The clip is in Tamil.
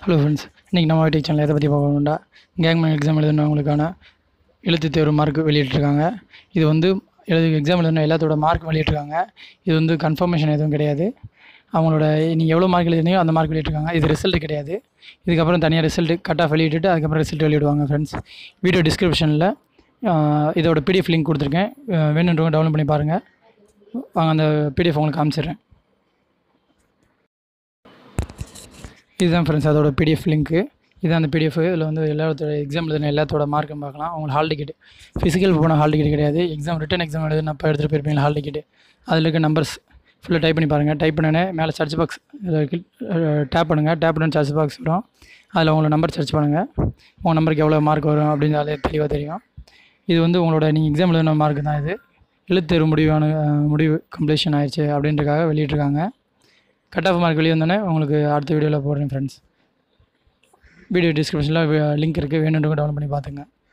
ஹலோ ஃப்ரெண்ட்ஸ் இன்றைக்கி நம்ம ஐடி சேனல் எதை பற்றி பார்க்கணும்டா கேங்மேன் எக்ஸாம் எழுதுனவங்களுக்கான எழுத்து தேர்வு மார்க் வெளியிட்டிருக்காங்க இது வந்து எழுது எக்ஸாம் எழுதின எல்லாத்தோட மார்க் வெளியிட்டிருக்காங்க இது வந்து கன்ஃபர்மேஷன் எதுவும் கிடையாது அவங்களோட நீங்கள் எவ்வளோ மார்க் எழுதினீங்களோ அந்த மார்க் வெளியிட்டிருக்காங்க இது ரிசல்ட் கிடையாது இதுக்கப்புறம் தனியாக ரிசல்ட்டு கட் ஆஃப் வெளியிட்டுட்டு அதுக்கப்புறம் ரிசல்ட் வெளியிடுவாங்க ஃப்ரெண்ட்ஸ் வீடியோ டிஸ்கிரிப்ஷனில் இதோட பிடிஎஃப் லிங்க் கொடுத்துருக்கேன் அஹ் வேணுன்றவங்க டவுன்லோட் பண்ணி பாருங்கள் வாங்க அந்த பிடிஎஃப் உங்களுக்கு காமிச்சிடுறேன் இதுதான் ஃப்ரெண்ட்ஸ் அதோட பிடிஎஃப் லிங்க்கு இதுதான் அந்த பிடிஎஃப் இதில் வந்து எல்லாத்தோட எக்ஸாம் எழுதின எல்லாத்தோட மார்க்கும் பார்க்கலாம் உங்களுக்கு ஹால் டிக்கெட் ஃபிசிக்கல் போன ஹால் டிக்கெட் கிடையாது எக்ஸாம் ரிட்டன் எக்ஸாம் எழுதுனப்போ எடுத்துகிட்டு போயிருப்பீங்க ஹால் டிக்கெட் அதில் இருக்க நம்பர்ஸ் ஃபுல்லாக டைப் பண்ணி பாருங்கள் டைப் பண்ணனே மேலே சர்ச் பாக்ஸ் டேப் பண்ணுங்கள் டேப் பண்ணி சர்ச் பாக்ஸ் வரும் அதில் உங்களோட நம்பர் சர்ச் பண்ணுங்கள் உங்கள் நம்பருக்கு எவ்வளோ மார்க் வரும் அப்படின்னு அதில் தெளிவாக தெரியும் இது வந்து உங்களோட நீங்கள் எக்ஸாம் எழுதின மார்க் தான் இது எழுத்தேர்வு முடிவான அஹ், முடிவு கம்ப்ளீஷன் ஆயிடுச்சு அப்படின்றக்காக வெளியிட்ருக்காங்க கட் ஆஃப் மார்க் வெளியே வந்தோடனே உங்களுக்கு அடுத்த வீடியோவில் போடுறேன் ஃப்ரெண்ட்ஸ் வீடியோ டிஸ்கிரிப்ஷனில் லிங்க் இருக்குது வேணுன்றவங்க டவுன்லோட் பண்ணி பார்த்துங்க